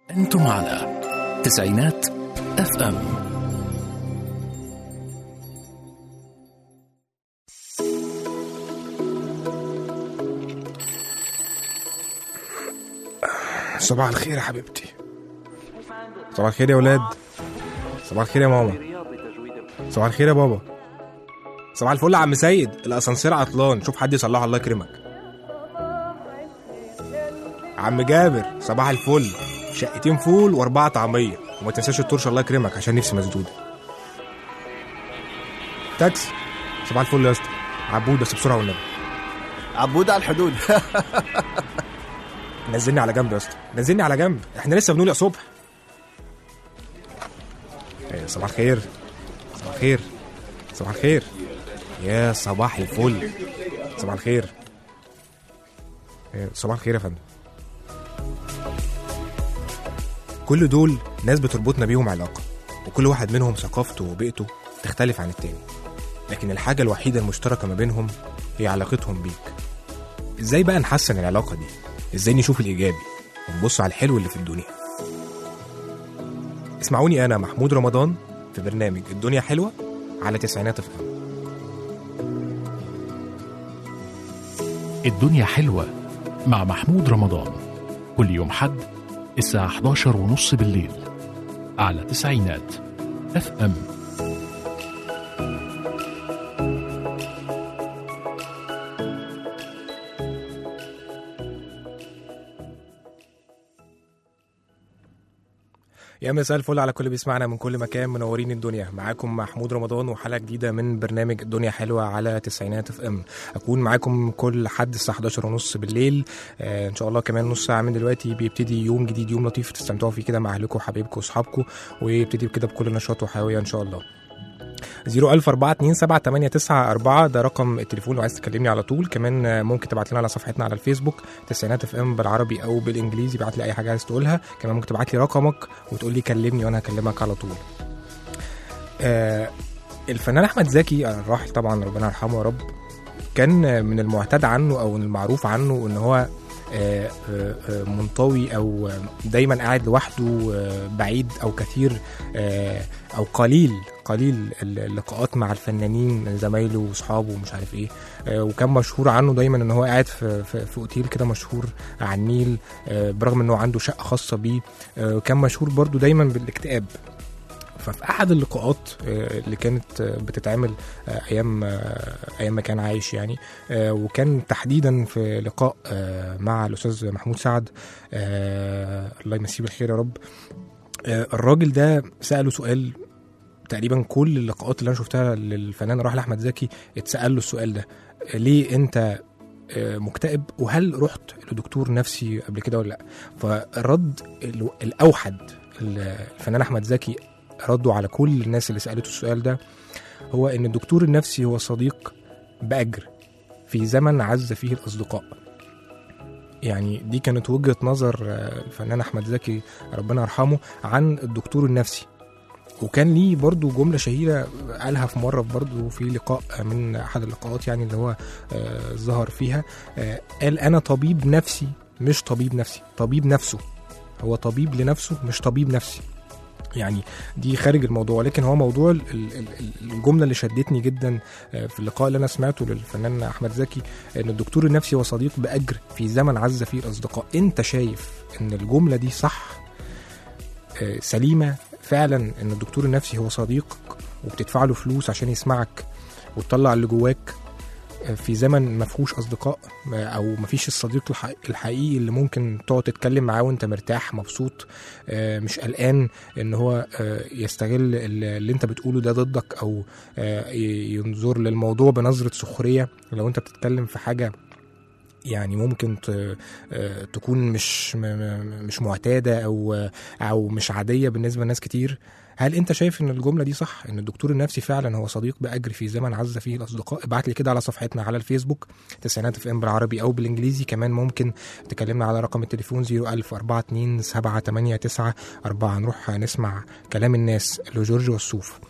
أنتم على تسعينات اف ام صباح الخير يا حبيبتي صباح الخير يا ولاد صباح الخير يا ماما صباح الخير يا بابا صباح الفل يا عم سيد الاسانسير عطلان شوف حد يصلحه الله يكرمك عم جابر صباح الفل شقتين فول واربعه طعميه وما تنساش الطرش الله يكرمك عشان نفسي مسدوده تاكسي صباح الفل يا اسطى عبود بس بسرعه والنبي عبود على الحدود نزلني على جنب يا اسطى نزلني على جنب احنا لسه بنقول يا صبح إيه، صباح الخير صباح الخير صباح الخير يا صباح الفل صباح الخير إيه، صباح الخير يا فندم كل دول ناس بتربطنا بيهم علاقة وكل واحد منهم ثقافته وبيئته تختلف عن التاني لكن الحاجة الوحيدة المشتركة ما بينهم هي علاقتهم بيك ازاي بقى نحسن العلاقة دي ازاي نشوف الايجابي ونبص على الحلو اللي في الدنيا اسمعوني انا محمود رمضان في برنامج الدنيا حلوه على تسعينات اف ام الدنيا حلوة مع محمود رمضان كل يوم حد الساعة 11 ونص بالليل على تسعينات اف ام يا مساء الفل على كل بيسمعنا من كل مكان منورين الدنيا معاكم محمود رمضان وحلقه جديده من برنامج الدنيا حلوه على تسعينات اف ام اكون معاكم كل حد الساعه 11 ونص بالليل آه ان شاء الله كمان نص ساعه من دلوقتي بيبتدي يوم جديد يوم لطيف تستمتعوا فيه كده مع اهلكم وحبايبكم واصحابكم ويبتدي كده بكل نشاط وحيويه ان شاء الله 004278994 ده رقم التليفون لو عايز تكلمني على طول كمان آه، ممكن تبعت لنا على صفحتنا على الفيسبوك تسعينات اف ام بالعربي او بالانجليزي ابعت لي اي حاجه عايز تقولها كمان ممكن تبعت لي رقمك وتقول لي كلمني وانا هكلمك على طول آه الفنان احمد زكي الراحل طبعا ربنا يرحمه يا رب كان آه، من المعتاد عنه او المعروف عنه ان هو آه، آه، آه، منطوي او آه، دايما قاعد لوحده آه، بعيد او كثير آه، او قليل قليل اللقاءات مع الفنانين زمايله واصحابه ومش عارف ايه آه، وكان مشهور عنه دايما ان هو قاعد في في, في اوتيل كده مشهور على النيل آه، برغم انه عنده شقه خاصه بيه آه، وكان مشهور برضو دايما بالاكتئاب ففي احد اللقاءات آه، اللي كانت آه، بتتعمل آه، ايام آه، ايام ما كان عايش يعني آه، وكان تحديدا في لقاء آه، مع الاستاذ محمود سعد آه، الله يمسيه بالخير يا رب آه، الراجل ده ساله سؤال تقريبا كل اللقاءات اللي انا شفتها للفنان الراحل احمد زكي اتسال له السؤال ده آه، ليه انت آه، مكتئب وهل رحت لدكتور نفسي قبل كده ولا لا فالرد ال- الاوحد الفنان احمد زكي رده على كل الناس اللي سالته السؤال ده هو ان الدكتور النفسي هو صديق باجر في زمن عز فيه الاصدقاء يعني دي كانت وجهه نظر آه، الفنان احمد زكي ربنا يرحمه عن الدكتور النفسي وكان ليه برضو جملة شهيرة قالها في مرة برضو في لقاء من أحد اللقاءات يعني اللي هو آه، ظهر فيها آه، قال أنا طبيب نفسي مش طبيب نفسي طبيب نفسه هو طبيب لنفسه مش طبيب نفسي يعني دي خارج الموضوع ولكن هو موضوع ال- ال- ال- الجمله اللي شدتني جدا آه، في اللقاء اللي انا سمعته للفنان احمد زكي ان الدكتور النفسي هو صديق باجر في زمن عز فيه الاصدقاء انت شايف ان الجمله دي صح آه، سليمه فعلا ان الدكتور النفسي هو صديقك وبتدفع له فلوس عشان يسمعك وتطلع اللي جواك آه، في زمن ما فيهوش اصدقاء آه، او ما فيش الصديق الح- الحقيقي اللي ممكن تقعد تتكلم معاه وانت مرتاح مبسوط آه، مش قلقان ان هو آه، يستغل ال- اللي انت بتقوله ده ضدك او آه، ي- ينظر للموضوع بنظره سخريه لو انت بتتكلم في حاجه يعني ممكن ت- آه، تكون مش م- م- مش معتاده او آه، او مش عاديه بالنسبه لناس كتير هل انت شايف ان الجمله دي صح ان الدكتور النفسي فعلا هو صديق باجر في زمن عز فيه الاصدقاء ابعت لي كده على صفحتنا على الفيسبوك تسعينات اف ام بالعربي او بالانجليزي كمان ممكن تكلمنا على رقم التليفون 01000 42 789 4 نروح نسمع كلام الناس لجورج والسوف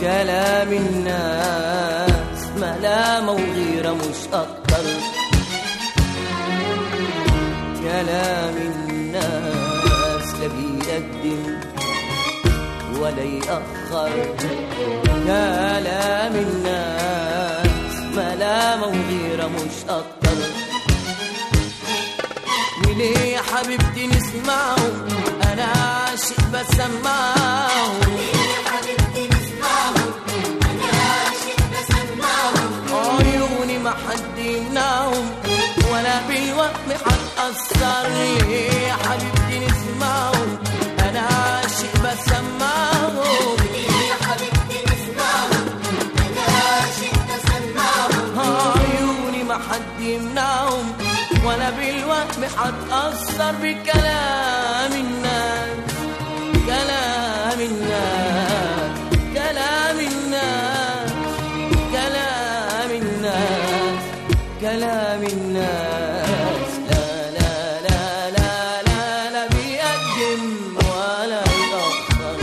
كلام الناس ملامة وغيرة مش أكتر كلام الناس لا بيقدم ولا يأخر كلام الناس ملامة وغيرة مش أكتر وليه يا حبيبتي نسمعه أنا عاشق بسمعه عيوني ما حد يمنعهم ولا بالوهم هتأثر يا حبيبتي نسمعهم أنا عاشق بسمعهم عيوني ما حد يمنعهم ولا بالوهم هتأثر بكلام الناس كلام الناس كلام الناس كلام الناس كلام الناس لا لا لا لا لا لا بيقدم ولا يأخر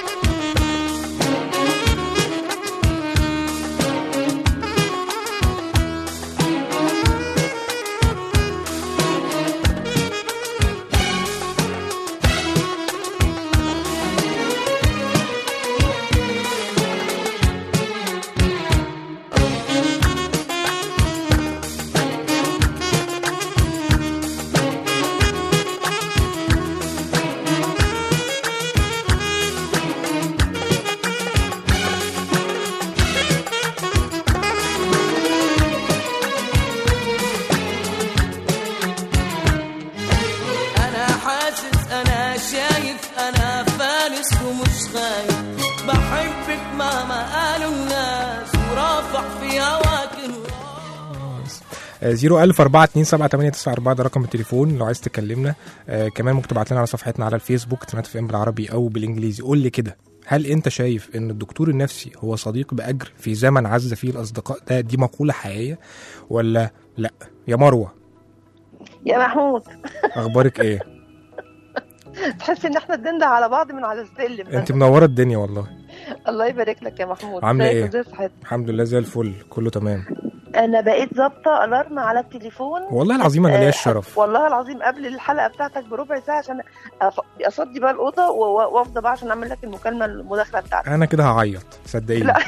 انا حاسس انا شايف انا فارس ومش خايف بحبك مهما قالوا الناس ورافع في هواك الراس 01000 427 ده رقم التليفون لو عايز تكلمنا آه كمان ممكن تبعت لنا على صفحتنا على الفيسبوك تسمعت في ام بالعربي او بالانجليزي قول لي كده هل انت شايف ان الدكتور النفسي هو صديق باجر في زمن عز فيه الاصدقاء ده دي مقوله حقيقيه ولا لا يا مروه يا محمود اخبارك ايه تحس ان احنا بننده على بعض من على السلم انت منوره الدنيا والله الله يبارك لك يا محمود عاملة ازيك ايه؟ وازاي صحتك؟ الحمد لله زي الفل كله تمام انا بقيت ظابطه الارم على التليفون والله العظيم انا ليا آه، الشرف والله العظيم قبل الحلقه بتاعتك بربع ساعه عشان أف- افضي بقى الاوضه و- و- وافضى بقى عشان اعمل لك المكالمه المداخله بتاعتك انا كده هعيط صدقيني لا.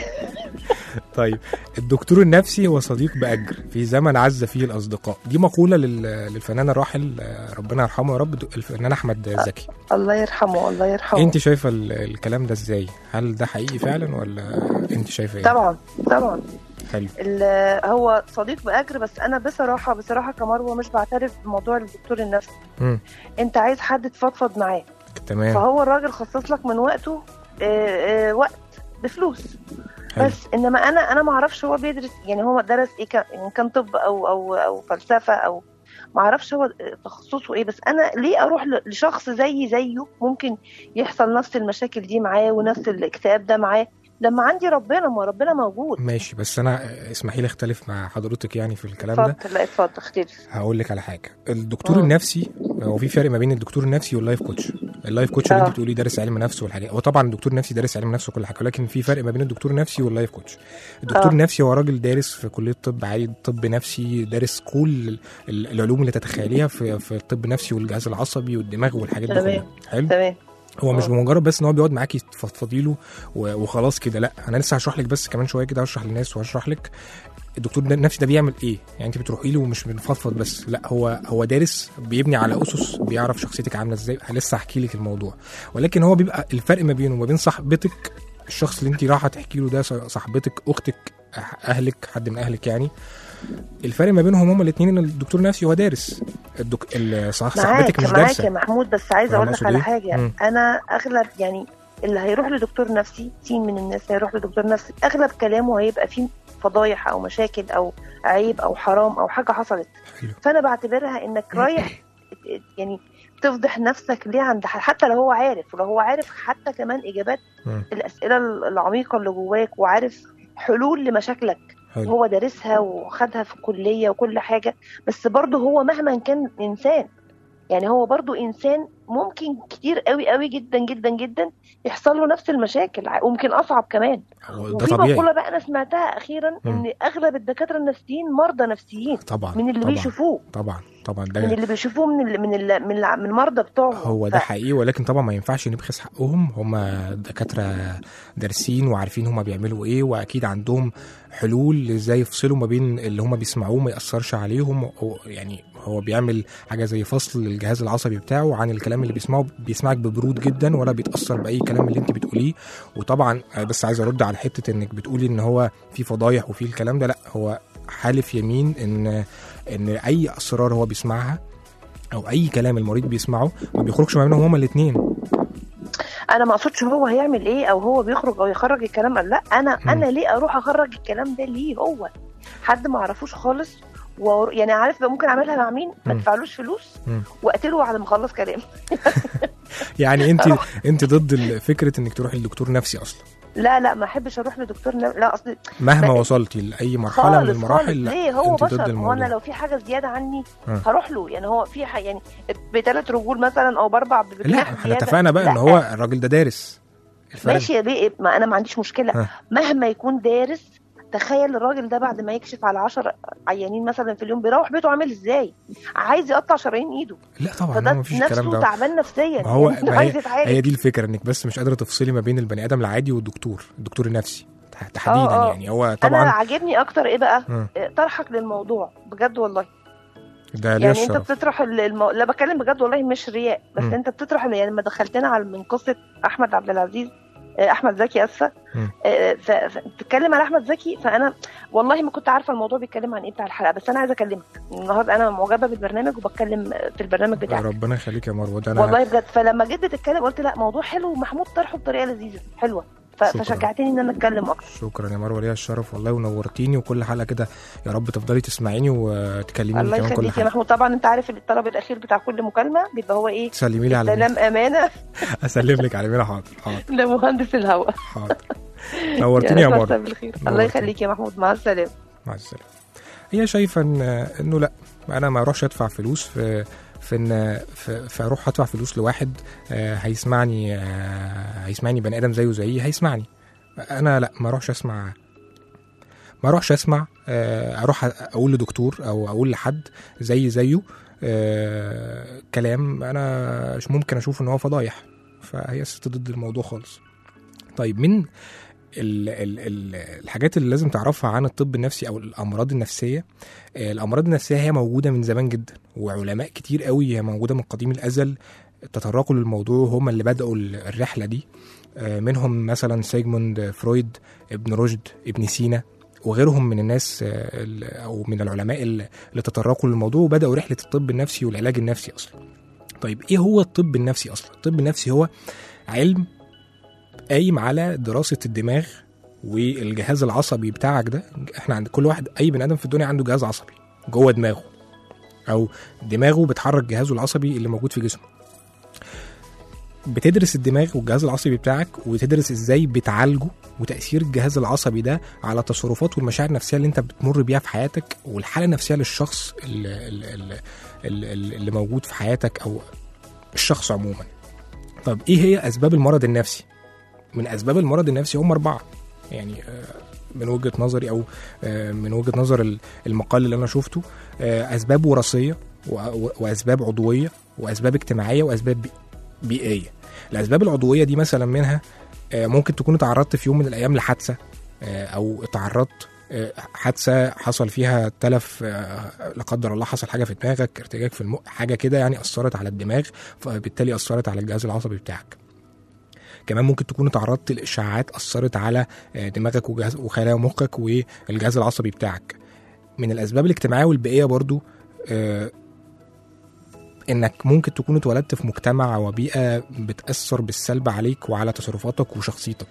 طيب الدكتور النفسي هو صديق باجر في زمن عز فيه الاصدقاء دي مقوله لل... للفنان الراحل آه، ربنا يرحمه يا رب د- الفنان احمد زكي الله يرحمه الله يرحمه انت شايفه ال- الكلام ده ازاي هل ده حقيقي فعلا ولا انت شايفه ايه طبعا طبعا حلو ال- هو صديق باجر بس انا بصراحه بصراحه كمروه مش بعترف بموضوع الدكتور النفسي مم. انت عايز حد تفضفض معاه تمام فهو الراجل خصص لك من وقته آه، آه، وقت بفلوس حلو. بس انما انا انا ما اعرفش هو بيدرس يعني هو درس ايه كان إن كان طب او او او فلسفه او ما اعرفش هو تخصصه ايه بس انا ليه اروح ل- لشخص زي زيه ممكن يحصل نفس المشاكل دي معاه ونفس الاكتئاب ده معاه لما عندي ربنا ما ربنا موجود ماشي بس انا آه، اسمحي لي اختلف مع حضرتك يعني في الكلام ده اتفضل لا اتفضل اختلف هقول لك على حاجه الدكتور مم. النفسي هو في فرق ما بين الدكتور النفسي واللايف كوتش اللايف كوتش اللي آه. انت بتقولي دارس علم نفس والحاجات هو طبعا الدكتور النفسي دارس علم نفس وكل حاجه ولكن في فرق ما بين الدكتور النفسي واللايف كوتش الدكتور آه. النفسي هو راجل دارس في كليه طب عادي طب نفسي دارس كل ال- العلوم اللي تتخيليها في في الطب النفسي والجهاز العصبي والدماغ والحاجات دي تمام. كلها حلو تمام هو مش آه. بمجرد بس ان هو بيقعد معاكي تفضفضي له و- وخلاص كده لا انا لسه هشرح لك بس كمان شويه كده هشرح للناس وهشرح لك الدكتور ده- النفسي ده بيعمل ايه يعني انت بتروحي له ومش بنفضفض بس لا هو هو دارس بيبني على اسس بيعرف شخصيتك عامله ازاي لسه هحكي لك الموضوع ولكن هو بيبقى الفرق ما بينه وما بين صاحبتك الشخص اللي انت رايحه تحكي له ده صاحبتك اختك اهلك حد من اهلك يعني الفرق ما بينهم هما الاثنين ان الدكتور النفسي هو دارس الدك... ال- صح- صاحبتك معاك مش معاك يا دارسه محمود بس عايزه فاهم اقول لك أقصد على إيه؟ حاجه مم. انا اغلب يعني اللي هيروح لدكتور نفسي سين من الناس هيروح لدكتور نفسي اغلب كلامه هيبقى فيه فضايح او مشاكل او عيب او حرام او حاجه حصلت حلو. فانا بعتبرها انك رايح يعني تفضح نفسك ليه عند حد حتى لو هو عارف ولو هو عارف حتى كمان اجابات مم. الاسئله العميقه اللي جواك وعارف حلول لمشاكلك حلو. هو دارسها وخدها في الكليه وكل حاجه بس برضه هو مهما كان انسان يعني هو برضه انسان ممكن كتير قوي قوي جدا جدا جدا يحصل له نفس المشاكل ع- وممكن اصعب كمان هو ده وفي طبيعي مقوله بقى انا سمعتها اخيرا مم. ان اغلب الدكاتره النفسيين مرضى نفسيين طبعا من اللي طبعا بيشوفوه طبعا طبعا من ده اللي بيشوفوه من ال من ال من, الع- من المرضى بتوعهم هو ده ف- حقيقي ولكن طبعا ما ينفعش نبخس حقهم هم دكاترة دارسين وعارفين هم بيعملوا ايه واكيد عندهم حلول ازاي يفصلوا ما بين اللي هم بيسمعوه ما يأثرش عليهم أو يعني هو بيعمل حاجة زي فصل للجهاز العصبي بتاعه عن الكلام اللي بيسمعه بيسمعك ببرود جدا ولا بيتأثر بأي كلام اللي انت بتقوليه وطبعا آه، بس عايز ارد على حتة انك بتقولي ان هو في فضايح وفي الكلام ده لا هو حالف يمين ان ان اي اسرار هو بيسمعها او اي كلام المريض بيسمعه ما بيخرجش ما بينهم هما الاثنين انا ما اقصدش هو هيعمل ايه او هو بيخرج او يخرج الكلام لا انا مم. انا ليه اروح اخرج الكلام ده ليه هو حد ما اعرفوش خالص و... يعني عارف بقى ممكن اعملها مع مين ما مم. ادفعلوش فلوس مم. واقتله بعد ما اخلص كلام يعني انت انت ضد ال- فكره انك تروحي لدكتور نفسي اصلا لا لا ما احبش اروح لدكتور نم... لا اصل مهما ما- وصلتي لاي مرحله من خالص المراحل خالص لا ليه هو انت ضد بشر هو الموضوع انا لو في حاجه زياده عني آه. هروح له يعني هو في حاجة يعني بثلاث رجول مثلا او باربع لا بجناح احنا زيادة. اتفقنا بقى ان لا. هو الراجل ده دارس الفرق ماشي يا بيه ما انا ما عنديش مشكله ها. مهما يكون دارس تخيل الراجل ده بعد ما يكشف على 10 عيانين مثلا في اليوم بيروح بيته عامل ازاي عايز يقطع شرايين ايده لا طبعا فده هو مفيش الكلام نفسه ده تعبان نفسيا ما هو يعني ما عايز هي, يتعالج هي دي الفكره انك بس مش قادره تفصلي ما بين البني ادم العادي والدكتور الدكتور النفسي تح- تحديدا آه. يعني هو انا طبعا عاجبني اكتر ايه بقى مم. طرحك للموضوع بجد والله ده ليه يعني انت الشرف بتطرح ال- المو... لا بتكلم بجد والله مش رياء بس مم. انت بتطرح يعني لما دخلتنا على من قصه احمد عبد العزيز آه، احمد زكي اسفه مم. آه، ف- ف- بتتكلم على احمد زكي فانا والله ما كنت عارفه الموضوع بيتكلم عن ايه بتاع الحلقه بس انا عايزه اكلمك النهارده انا معجبه بالبرنامج وبتكلم في البرنامج بتاعك ربنا يخليك يا مروه ده انا والله بجد فلما جيت بتتكلم قلت لا موضوع حلو ومحمود طرحه بطريقه لذيذه حلوه ف- شكراً. فشجعتني ان انا اتكلم اكتر شكرا يا مروه ليا الشرف والله ونورتيني وكل حلقه كده يا رب تفضلي تسمعيني وتكلميني الله كمان كل يخليك يا حلقه محمود طبعا انت عارف الطلب الاخير بتاع كل مكالمه بيبقى هو ايه تسلمي لي على مين سلام امانه اسلم لك على مين حاضر حاضر لمهندس الهواء حاضر نورتيني يا مساء مروه بالخير الله نورتيني. يخليك يا محمود مع السلامه مع السلامه هي شايفه ان انه لا انا ما اروحش ادفع فلوس في في ان في, في اروح ادفع فلوس لواحد آه، هيسمعني آه، هيسمعني بني ادم زيه زيي هيسمعني انا لا ما اروحش اسمع ما اروحش اسمع آه، اروح اقول لدكتور او اقول لحد زي زيه آه، كلام انا مش ممكن اشوف ان هو فضايح فهي ست ضد الموضوع خالص طيب من ال ال ال الحاجات اللي لازم تعرفها عن الطب النفسي او الامراض النفسيه آه، الامراض النفسيه هي موجوده من زمان جدا وعلماء كتير قوي هي موجوده من قديم الازل تطرقوا للموضوع هم اللي بداوا ال- الرحله دي آه، منهم مثلا سيجموند فرويد ابن رشد ابن سينا وغيرهم من الناس آه، ال- او من العلماء اللي اللي تطرقوا للموضوع وبداوا رحله الطب النفسي والعلاج النفسي اصلا طيب ايه هو الطب النفسي اصلا الطب النفسي هو علم قايم على دراسه الدماغ والجهاز العصبي بتاعك ده احنا عند كل واحد اي بني ادم في الدنيا عنده جهاز عصبي جوه دماغه او دماغه بتحرك جهازه العصبي اللي موجود في جسمه بتدرس الدماغ والجهاز العصبي بتاعك وتدرس ازاي بتعالجه وتاثير الجهاز العصبي ده على التصرفات والمشاعر النفسيه اللي انت بتمر بيها في حياتك والحاله النفسيه للشخص اللي, اللي, اللي, اللي موجود في حياتك او الشخص عموما طب ايه هي اسباب المرض النفسي من اسباب المرض النفسي هم اربعه يعني آه، من وجهه نظري او آه، من وجهه نظر ال- المقال اللي انا شفته آه، اسباب وراثيه و- و- واسباب عضويه واسباب اجتماعيه واسباب بي- بيئيه الاسباب العضويه دي مثلا منها آه، ممكن تكون اتعرضت في يوم من الايام لحادثه آه، او اتعرضت آه، حادثه حصل فيها تلف آه، لا قدر الله حصل حاجه في دماغك ارتجاج في المخ حاجه كده يعني اثرت على الدماغ فبالتالي اثرت على الجهاز العصبي بتاعك كمان ممكن تكون اتعرضت لاشعاعات اثرت على آه، دماغك وجهاز وخلايا مخك والجهاز العصبي بتاعك من الاسباب الاجتماعيه والبيئيه برضو آه، انك ممكن تكون اتولدت في مجتمع وبيئه بتاثر بالسلب عليك وعلى تصرفاتك وشخصيتك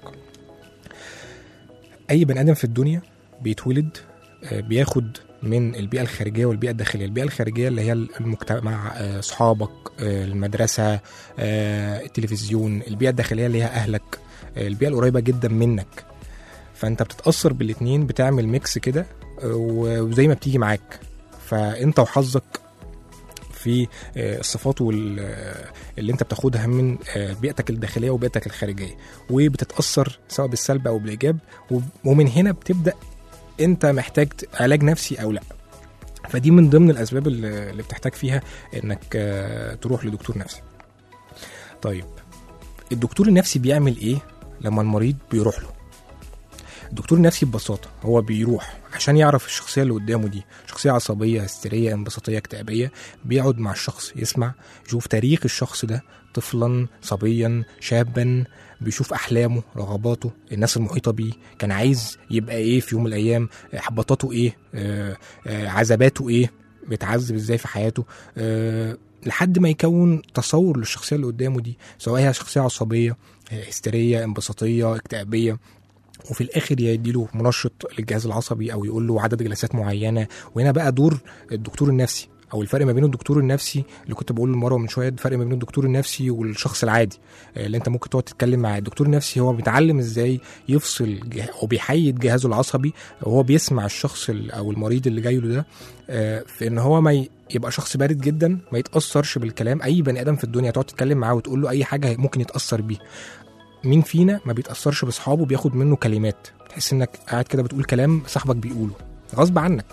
اي بني ادم في الدنيا بيتولد آه، بياخد من البيئه الخارجيه والبيئه الداخليه البيئه الخارجيه اللي هي المجتمع آه، اصحابك آه، المدرسه آه، التلفزيون البيئه الداخليه اللي هي اهلك آه، البيئه القريبه جدا منك فانت بتتاثر بالاتنين بتعمل ميكس كده آه، وزي ما بتيجي معاك فانت وحظك في آه، الصفات وال- آه، اللي انت بتاخدها من آه، بيئتك الداخليه وبيئتك الخارجيه وبتتاثر سواء بالسلب او بالايجاب وب- ومن هنا بتبدا انت محتاج علاج نفسي او لا فدي من ضمن الاسباب اللي اللي بتحتاج فيها انك آه، تروح لدكتور نفسي طيب الدكتور النفسي بيعمل ايه لما المريض بيروح له الدكتور النفسي ببساطه هو بيروح عشان يعرف الشخصيه اللي قدامه دي شخصيه عصبيه هستيريه انبساطيه اكتئابيه بيقعد مع الشخص يسمع يشوف تاريخ الشخص ده طفلا صبيا شابا بيشوف احلامه رغباته الناس المحيطه بيه كان عايز يبقى ايه في يوم من الايام احباطاته ايه آه آه عذاباته ايه بيتعذب ازاي في حياته آه لحد ما يكون تصور للشخصيه اللي قدامه دي سواء هي شخصيه عصبيه آه، هستيريه انبساطيه اكتئابيه وفي الاخر يديله منشط للجهاز العصبي او يقول له عدد جلسات معينه وهنا بقى دور الدكتور النفسي او الفرق ما بين الدكتور النفسي اللي كنت بقول لمروه من شويه الفرق ما بين الدكتور النفسي والشخص العادي آه، اللي انت ممكن تقعد تتكلم مع الدكتور النفسي هو بيتعلم ازاي يفصل جه- او بيحيد جهازه العصبي وهو بيسمع الشخص ال- او المريض اللي جاي له ده آه، في ان هو ما ي- يبقى شخص بارد جدا ما يتاثرش بالكلام اي بني ادم في الدنيا تقعد تتكلم معاه وتقول له اي حاجه ممكن يتاثر بيه مين فينا ما بيتاثرش باصحابه بياخد منه كلمات تحس انك قاعد كده بتقول كلام صاحبك بيقوله غصب عنك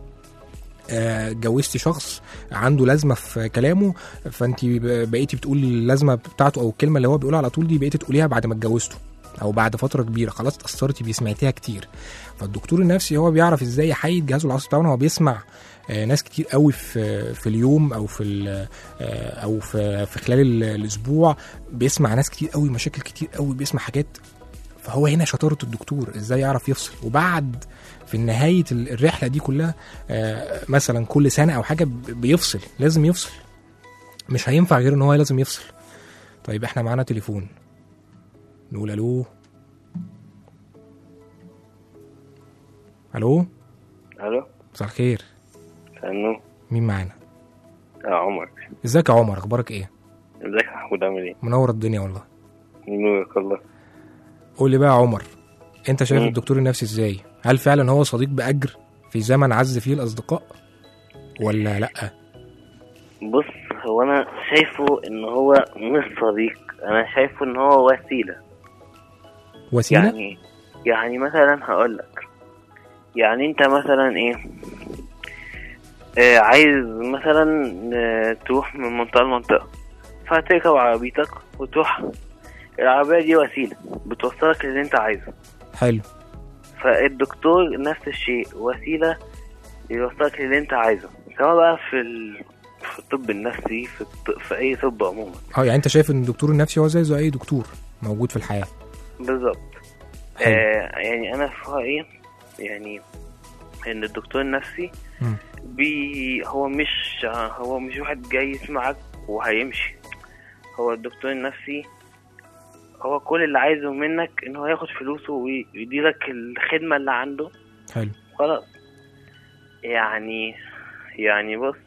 آه، اتجوزتي شخص عنده لازمه في كلامه فانت بقيتي بتقولي اللازمه بتاعته او الكلمه اللي هو بيقولها على طول دي بقيتي تقوليها بعد ما اتجوزته او بعد فتره كبيره خلاص اتاثرتي بيه سمعتيها كتير فالدكتور النفسي هو بيعرف ازاي يحيد جهازه العصبي بتاعه هو بيسمع آه، ناس كتير قوي في في اليوم او في ال- آه، او في في خلال ال- الاسبوع بيسمع ناس كتير قوي مشاكل كتير قوي بيسمع حاجات فهو هنا شطاره الدكتور ازاي يعرف يفصل وبعد في نهايه ال- الرحله دي كلها آه، مثلا كل سنه او حاجه ب- بيفصل لازم يفصل مش هينفع غير ان هو لازم يفصل طيب احنا معانا تليفون نقول الو الو الو مساء الخير سنو مين معانا يا عمر ازيك يا عمر اخبارك ايه ازيك يا محمود عامل ايه؟ منور الدنيا والله نورك الله قول لي بقى يا عمر انت شايف مم. الدكتور النفسي ازاي هل فعلا هو صديق باجر في زمن عز فيه الاصدقاء ولا لا بص هو انا شايفه ان هو مش صديق انا شايفه ان هو وسيله وسيله يعني يعني مثلا هقول لك يعني انت مثلا ايه آه عايز مثلا آه تروح من منطقه لمنطقه فهتركب عربيتك وتروح العربيه دي وسيله بتوصلك للي انت عايزه حلو فالدكتور نفس الشيء وسيلة يوصلك للي انت عايزه سواء بقى في ال... في الطب النفسي في, الط... في اي طب عموما اه يعني انت شايف ان الدكتور النفسي هو زي زي اي دكتور موجود في الحياه بالظبط حلو. آه يعني انا في رأيي يعني ان الدكتور النفسي مم. بي هو مش هو مش واحد جاي يسمعك وهيمشي هو الدكتور النفسي هو كل اللي عايزه منك ان هو ياخد فلوسه ويديلك الخدمة اللي عنده حلو خلاص يعني يعني بص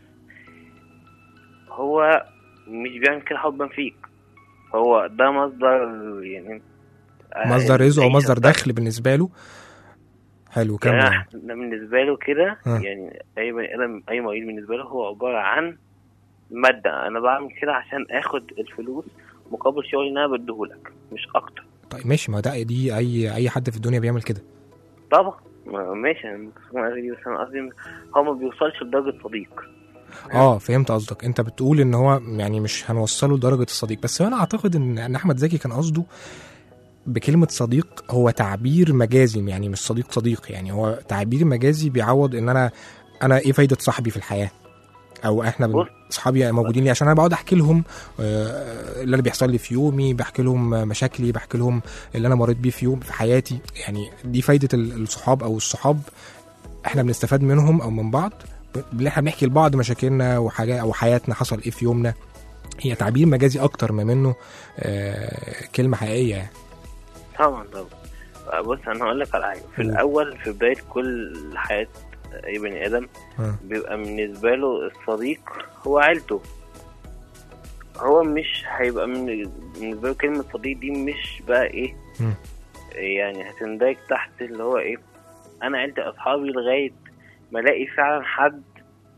هو مش بيعمل كده حبا فيك هو ده مصدر يعني مصدر رزق او العيشة مصدر بتاعته. دخل بالنسبه له حلو كمل يعني يعني. أنا بالنسبة له كده ها. يعني أي بني آدم أي مريض بالنسبة له هو عبارة عن مادة أنا بعمل كده عشان آخد الفلوس مقابل شغل اللي أنا بديهولك مش أكتر طيب ماشي ما ده دي اي اي حد في الدنيا بيعمل كده طبعا ما- ماشي أنا متفق معاك دي بس أنا قصدي هو ما بيوصلش لدرجة صديق اه فهمت قصدك انت بتقول ان هو يعني مش هنوصله لدرجه الصديق بس انا اعتقد ان ان احمد زكي كان قصده بكلمه صديق هو تعبير مجازي يعني مش صديق صديق يعني هو تعبير مجازي بيعوض ان انا انا ايه فايده صاحبي في الحياه او احنا بن- بص. اصحابي موجودين لي عشان انا بقعد احكي لهم آه، اللي انا بيحصل لي في يومي بحكي لهم مشاكلي بحكي لهم اللي انا مريت بيه في يوم في حياتي يعني دي فايده ال- الصحاب او الصحاب احنا بنستفاد منهم او من بعض ب- احنا بنحكي لبعض مشاكلنا وحاجات او حياتنا حصل ايه في يومنا هي تعبير مجازي اكتر ما منه آه كلمه حقيقيه يعني طبعا طبعا بص انا هقول لك على حاجه في قول. الاول في بدايه كل حياه اي بني ادم آه. بيبقى بالنسبه له الصديق هو عيلته هو مش هيبقى من بالنسبه له كلمه صديق دي مش بقى ايه مم. يعني هتندرج تحت اللي هو ايه انا عيلتي اصحابي لغايه ما الاقي فعلا حد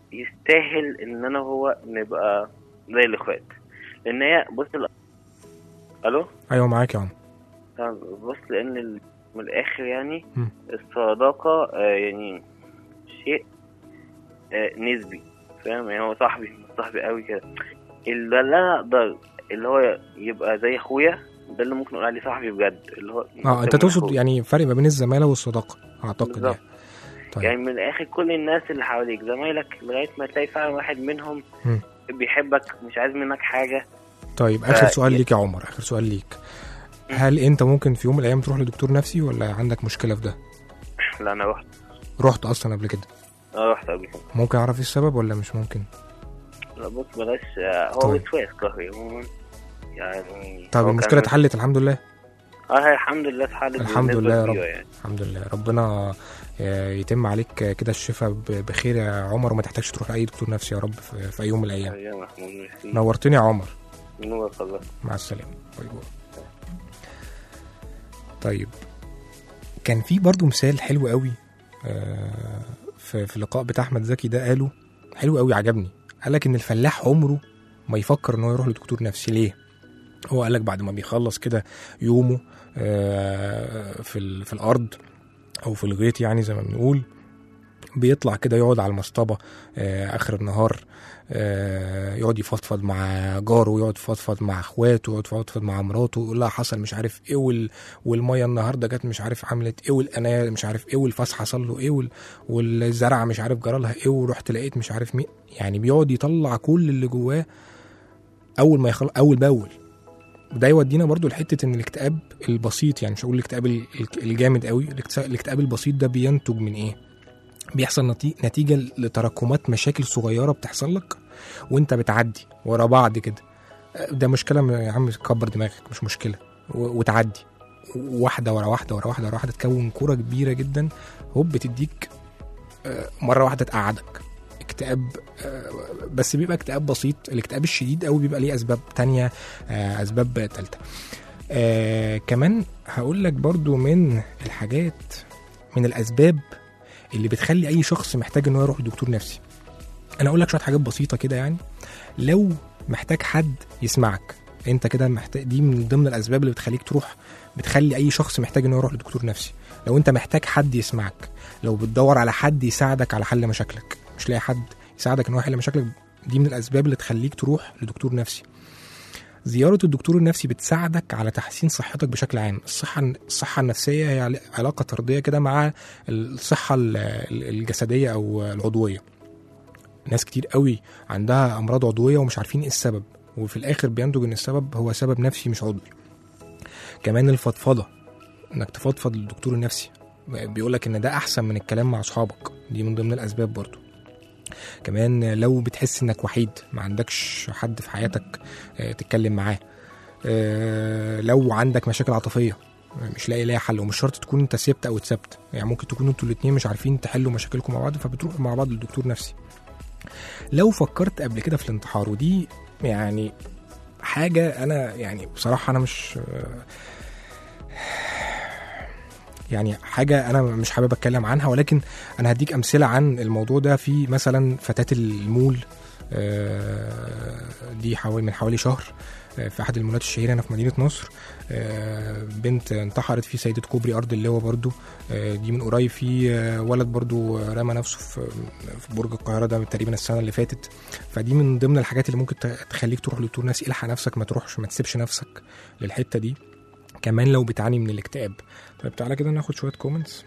يستاهل ان انا وهو نبقى زي الاخوات لان هي بص ال- الو ايوه معاك يا عم طب بص لان ال- من الاخر يعني مم. الصداقة آه، يعني شيء آه، نسبي فاهم يعني هو صاحبي مش صاحبي قوي كده اللي انا اقدر اللي هو يبقى زي اخويا ده اللي ممكن اقول عليه صاحبي بجد اللي هو اه انت من تقصد أخويا. يعني فرق ما بين الزماله والصداقه اعتقد بالظبط. يعني طيب يعني من الاخر كل الناس اللي حواليك زمايلك لغايه ما تلاقي فعلا واحد منهم مم. بيحبك مش عايز منك حاجه طيب اخر ف- سؤال ليك يا عمر اخر سؤال ليك هل انت ممكن في يوم من الايام تروح لدكتور نفسي ولا عندك مشكله في ده لا انا رحت رحت اصلا قبل كده انا رحت قبل كده ممكن اعرف ايه السبب ولا مش ممكن لا بص بلاش آه، هو طيب. وسواس قهري عموما يعني طب هو المشكله كان- اتحلت الحمد لله اه هي الحمد لله اتحلت الحمد بنسبة لله يا كبيرة رب. يعني. الحمد لله ربنا آه، يتم عليك كده الشفاء ب- بخير يا عمر وما تحتاجش تروح لاي دكتور نفسي يا رب في في اي يوم من الايام يا محمود ميرسي نورتني يا عمر نورك الله مع السلامة باي باي طيب كان في برضو مثال حلو قوي آه، في في اللقاء بتاع احمد زكي ده قاله حلو قوي عجبني قال لك ان الفلاح عمره ما يفكر ان هو يروح لدكتور نفسي ليه هو قال لك بعد ما بيخلص كده يومه آه، في ال- في الارض او في الغيط يعني زي ما بنقول بيطلع كده يقعد على المصطبه آه، اخر النهار آه، يقعد يفضفض مع جاره يقعد يفضفض مع اخواته يقعد يفضفض مع مراته يقول لها حصل مش عارف ايه وال... والميه النهارده جت مش عارف عملت ايه والقناه مش عارف ايه والفاس حصل له ايه وال... والزرعه مش عارف جرى لها ايه ورحت لقيت مش عارف مين يعني بيقعد يطلع كل اللي جواه اول ما يخلص اول باول وده يودينا برضو لحته ان الاكتئاب البسيط يعني مش هقول الاكتئاب ال- الجامد قوي الاكت- الاكتئاب البسيط ده بينتج من ايه بيحصل نتي- نتيجه لتراكمات مشاكل صغيره بتحصل لك وانت بتعدي ورا بعض كده ده مشكله يا عم كبر دماغك مش مشكله و- وتعدي واحده ورا واحده ورا واحده ورا واحده تكون كوره كبيره جدا هوب بتديك آه، مره واحده تقعدك اكتئاب آه، بس بيبقى اكتئاب بسيط الاكتئاب الشديد قوي بيبقى ليه اسباب تانية آه، اسباب تالتة آه كمان هقول لك برضو من الحاجات من الاسباب اللي بتخلي اي شخص محتاج ان هو يروح لدكتور نفسي انا اقول لك شويه حاجات بسيطه كده يعني لو محتاج حد يسمعك انت كده محتاج دي من ضمن الاسباب اللي بتخليك تروح بتخلي اي شخص محتاج انه يروح لدكتور نفسي لو انت محتاج حد يسمعك لو بتدور على حد يساعدك على حل مشاكلك مش لاقي حد يساعدك ان هو يحل مشاكلك دي من الاسباب اللي تخليك تروح لدكتور نفسي زيارة الدكتور النفسي بتساعدك على تحسين صحتك بشكل عام الصحة الصحة النفسية هي عل- علاقة طردية كده مع الصحة ال- ال- الجسدية أو العضوية ناس كتير قوي عندها أمراض عضوية ومش عارفين إيه السبب وفي الآخر بينتج إن السبب هو سبب نفسي مش عضوي كمان الفضفضة إنك تفضفض للدكتور النفسي بيقولك إن ده أحسن من الكلام مع أصحابك دي من ضمن الأسباب برضو كمان لو بتحس إنك وحيد ما عندكش حد في حياتك آه، تتكلم معاه آه، لو عندك مشاكل عاطفيه مش لاقي ليها حل ومش شرط تكون انت سبت او اتسبت يعني ممكن تكونوا انتوا الاتنين مش عارفين تحلوا مشاكلكم مع بعض فبتروحوا مع بعض للدكتور نفسي لو فكرت قبل كده في الانتحار ودي يعني حاجه انا يعني بصراحه انا مش يعني حاجة أنا مش حابب أتكلم عنها ولكن أنا هديك أمثلة عن الموضوع ده في مثلا فتاة المول آه، دي حوالي من حوالي شهر آه، في أحد المولات الشهيرة هنا في مدينة نصر آه، بنت انتحرت في سيدة كوبري أرض اللواء برضو آه، دي من قريب في آه، ولد برضو آه، رمى نفسه في في برج القاهرة ده تقريبا السنة اللي فاتت فدي من ضمن الحاجات اللي ممكن ت- تخليك تروح لدكتور نفسي الحق نفسك ما تروحش ما تسيبش نفسك للحتة دي كمان لو بتعاني من الاكتئاب طيب تعالى كده ناخد شويه كومنتس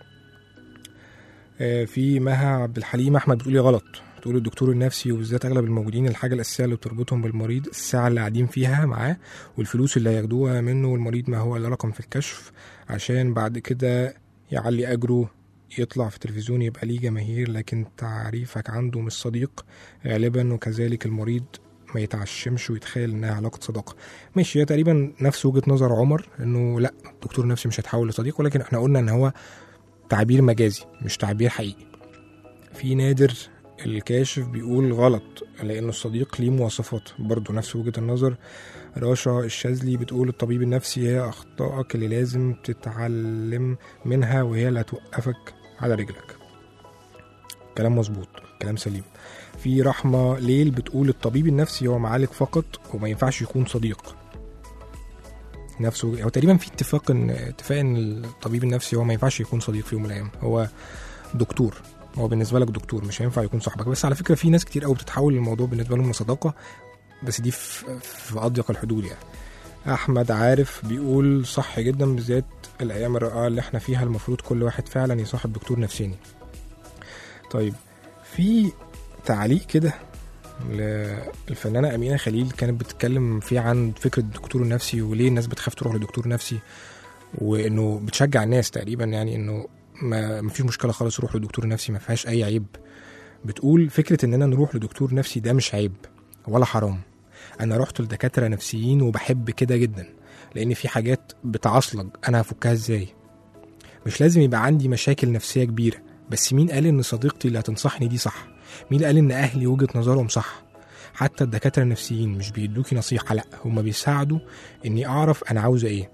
في مها عبد الحليم احمد بتقولي غلط بتقول الدكتور النفسي وبالذات اغلب الموجودين الحاجه الاساسيه اللي بتربطهم بالمريض الساعه اللي قاعدين فيها معاه والفلوس اللي هياخدوها منه والمريض ما هو الا رقم في الكشف عشان بعد كده يعلي اجره يطلع في التلفزيون يبقى ليه جماهير لكن تعريفك عنده مش صديق غالبا وكذلك المريض ما يتعشمش ويتخيل انها علاقه صداقه ماشي هي تقريبا نفس وجهه نظر عمر انه لا الدكتور النفسي مش هيتحول لصديق ولكن احنا قلنا ان هو تعبير مجازي مش تعبير حقيقي في نادر الكاشف بيقول غلط لأن الصديق ليه مواصفات برضه نفس وجهة النظر راشا الشاذلي بتقول الطبيب النفسي هي أخطائك اللي لازم تتعلم منها وهي اللي هتوقفك على رجلك كلام مظبوط كلام سليم في رحمه ليل بتقول الطبيب النفسي هو معالج فقط وما ينفعش يكون صديق نفسه هو تقريبا في اتفاق ان اتفاق ان الطبيب النفسي هو ما ينفعش يكون صديق في يوم من الايام هو دكتور هو بالنسبه لك دكتور مش هينفع يكون صاحبك بس على فكره في ناس كتير قوي بتتحول الموضوع بالنسبه لهم لصداقه بس دي في, في اضيق الحدود يعني احمد عارف بيقول صح جدا بالذات الايام الرائعه اللي احنا فيها المفروض كل واحد فعلا يصاحب دكتور نفساني طيب في تعليق كده للفنانة أمينة خليل كانت بتتكلم فيه عن فكرة الدكتور النفسي وليه الناس بتخاف تروح لدكتور نفسي وإنه بتشجع الناس تقريبا يعني إنه ما ما فيش مشكلة خالص روح لدكتور نفسي ما فيهاش أي عيب بتقول فكرة إننا نروح لدكتور نفسي ده مش عيب ولا حرام أنا رحت لدكاترة نفسيين وبحب كده جدا لأن في حاجات بتعصلج أنا هفكها إزاي مش لازم يبقى عندي مشاكل نفسية كبيرة بس مين قال إن صديقتي اللي هتنصحني دي صح مين قال ان اهلي وجهه نظرهم صح حتى الدكاتره النفسيين مش بيدوكي نصيحه لا هما بيساعدوا اني اعرف انا عاوزه ايه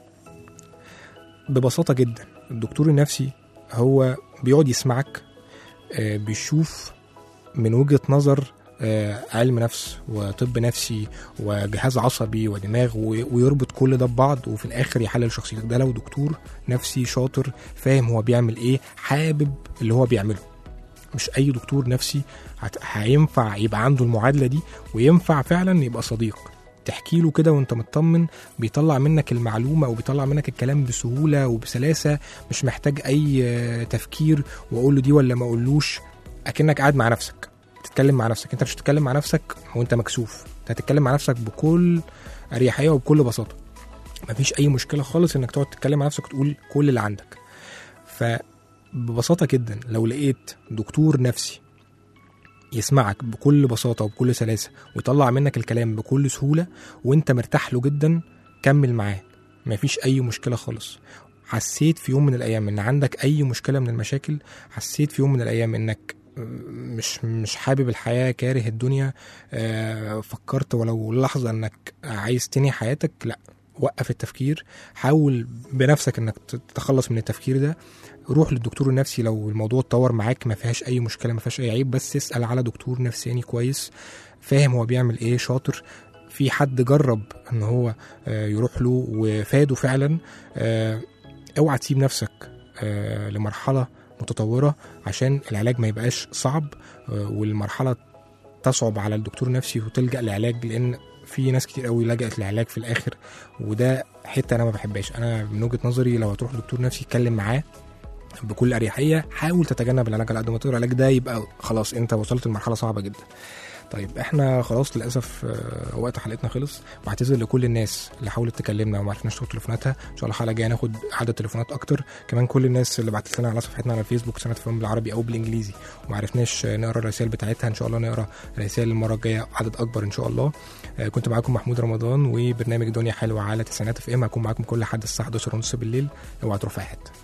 ببساطه جدا الدكتور النفسي هو بيقعد يسمعك آه، بيشوف من وجهه نظر آه، علم نفس وطب نفسي وجهاز عصبي ودماغ و- ويربط كل ده ببعض وفي الاخر يحلل شخصيتك ده لو دكتور نفسي شاطر فاهم هو بيعمل ايه حابب اللي هو بيعمله مش اي دكتور نفسي هت- هينفع يبقى عنده المعادله دي وينفع فعلا يبقى صديق تحكي له كده وانت مطمن بيطلع منك المعلومه او بيطلع منك الكلام بسهوله وبسلاسه مش محتاج اي آه، تفكير واقول له دي ولا ما اقولوش اكنك قاعد مع نفسك تتكلم مع نفسك انت مش هتتكلم مع نفسك وانت مكسوف انت هتتكلم مع نفسك بكل اريحيه وبكل بساطه مفيش اي مشكله خالص انك تقعد تتكلم مع نفسك وتقول كل اللي عندك فببساطه جدا لو لقيت دكتور نفسي يسمعك بكل بساطه وبكل سلاسه ويطلع منك الكلام بكل سهوله وانت مرتاح له جدا كمل معاه مفيش اي مشكله خالص حسيت في يوم من الايام ان عندك اي مشكله من المشاكل حسيت في يوم من الايام انك مش مش حابب الحياه كاره الدنيا آه، فكرت ولو لحظه انك عايز تنهي حياتك لا وقف التفكير حاول بنفسك انك تتخلص من التفكير ده روح للدكتور النفسي لو الموضوع اتطور معاك ما فيهاش اي مشكله ما فيهاش اي عيب بس اسال على دكتور نفساني كويس فاهم هو بيعمل ايه شاطر في حد جرب ان هو آه، يروح له وفاده فعلا آه، اوعى تسيب نفسك آه، لمرحله متطوره عشان العلاج ما يبقاش صعب آه، والمرحله تصعب على الدكتور النفسي وتلجا لعلاج لان في ناس كتير قوي لجأت للعلاج في الاخر وده حته انا ما بحبهاش انا من وجهه نظري لو هتروح لدكتور نفسي اتكلم معاه بكل اريحيه حاول تتجنب العلاج على قد ما تقدر العلاج ده يبقى خلاص انت وصلت لمرحله صعبه جدا طيب احنا خلاص للاسف آه، وقت حلقتنا خلص بعتذر لكل الناس اللي حاولت تكلمنا وما عرفناش ناخد تليفوناتها ان شاء الله الحلقه الجايه ناخد عدد تليفونات اكتر كمان كل الناس اللي بعتت لنا على صفحتنا على الفيسبوك سنه فيلم بالعربي او بالانجليزي وما عرفناش آه، نقرا الرسائل بتاعتها ان شاء الله نقرا رسائل المره الجايه عدد اكبر ان شاء الله آه، كنت معاكم محمود رمضان وبرنامج دنيا حلوه على تسعينات اف ام هكون معاكم كل حد الساعه 11 ونص بالليل اوعى تروح في أي حته